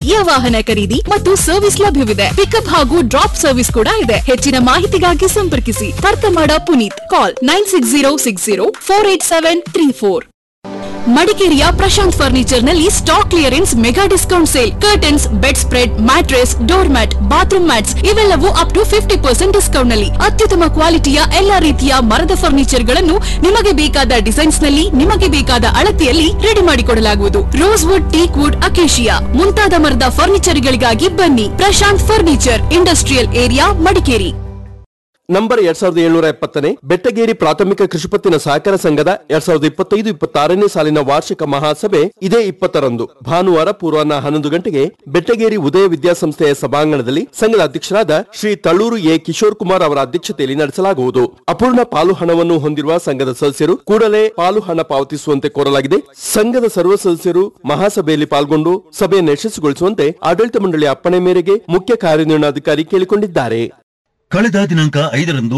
ಖಾಸಗಿಯ ವಾಹನ ಖರೀದಿ ಮತ್ತು ಸರ್ವಿಸ್ ಲಭ್ಯವಿದೆ ಪಿಕಪ್ ಹಾಗೂ ಡ್ರಾಪ್ ಸರ್ವಿಸ್ ಕೂಡ ಇದೆ ಹೆಚ್ಚಿನ ಮಾಹಿತಿಗಾಗಿ ಸಂಪರ್ಕಿಸಿ ತರ್ಕಮಾಡ Puneeth call nine six zero six zero four eight seven three four ಮಡಿಕೇರಿಯ ಪ್ರಶಾಂತ್ ಫರ್ನಿಚರ್ ನಲ್ಲಿ stock clearance mega discount sale curtains bedspread mattress door mat bathroom mats ಇವೆಲ್ಲವೂ up to fifty percent discount ನಲ್ಲಿ ಅತ್ಯುತ್ತಮ ಕ್ವಾಲಿಟಿಯ ಎಲ್ಲಾ ರೀತಿಯ ಮರದ ಫರ್ನಿಚರ್ ಗಳನ್ನು ನಿಮಗೆ ಬೇಕಾದ ಡಿಸೈನ್ಸ್ ನಲ್ಲಿ ನಿಮಗೆ ಬೇಕಾದ ಅಳತೆಯಲ್ಲಿ ರೆಡಿ ಮಾಡಿಕೊಡಲಾಗುವುದು rosewood teak wood acacia ಮುಂತಾದ ಮರದ ಫರ್ನಿಚರ್ ಗಳಿಗಾಗಿ ಬನ್ನಿ Prashanth furniture industrial area Madikeri number ಎರಡ್ ಸಾವಿರದ ಏಳ್ನೂರ ಎಪ್ಪತ್ತನೇ ಬೆಟ್ಟಗೇರಿ ಪ್ರಾಥಮಿಕ ಕೃಷಿಪತ್ತಿನ ಸಹಕಾರ ಸಂಘದ ಎರಡ್ ಸಾವಿರದ ಇಪ್ಪತ್ತೈದು ಇಪ್ಪತ್ತಾರನೇ ಸಾಲಿನ ವಾರ್ಷಿಕ ಮಹಾಸಭೆ ಇದೇ ಇಪ್ಪತ್ತರಂದು ಭಾನುವಾರ ಪೂರ್ವಾಹ್ನ ಹನ್ನೊಂದು ಗಂಟೆಗೆ ಬೆಟ್ಟಗೇರಿ ಉದಯ ವಿದ್ಯಾಸಂಸ್ಥೆಯ ಸಭಾಂಗಣದಲ್ಲಿ ಸಂಘದ ಅಧ್ಯಕ್ಷರಾದ ಶ್ರೀ ತಳ್ಳೂರು ಎ ಕಿಶೋರ್ ಕುಮಾರ್ ಅವರ ಅಧ್ಯಕ್ಷತೆಯಲ್ಲಿ ನಡೆಸಲಾಗುವುದು ಅಪೂರ್ಣ ಪಾಲು ಹಣವನ್ನು ಹೊಂದಿರುವ ಸಂಘದ ಸದಸ್ಯರು ಕೂಡಲೇ ಪಾಲು ಹಣ ಪಾವತಿಸುವಂತೆ ಕೋರಲಾಗಿದೆ ಸಂಘದ ಸರ್ವ ಸದಸ್ಯರು ಮಹಾಸಭೆಯಲ್ಲಿ ಪಾಲ್ಗೊಂಡು ಸಭೆಯನ್ನು ಯಶಸ್ವಿಗೊಳಿಸುವಂತೆ ಆಡಳಿತ ಮಂಡಳಿಯ ಅಪ್ಪಣೆ ಮೇರೆಗೆ ಮುಖ್ಯ ಕಾರ್ಯನಿರ್ವಹಣಾಧಿಕಾರಿ ಕೇಳಿಕೊಂಡಿದ್ದಾರೆ ಕಳೆದ ದಿನಾಂಕ ಐದರಂದು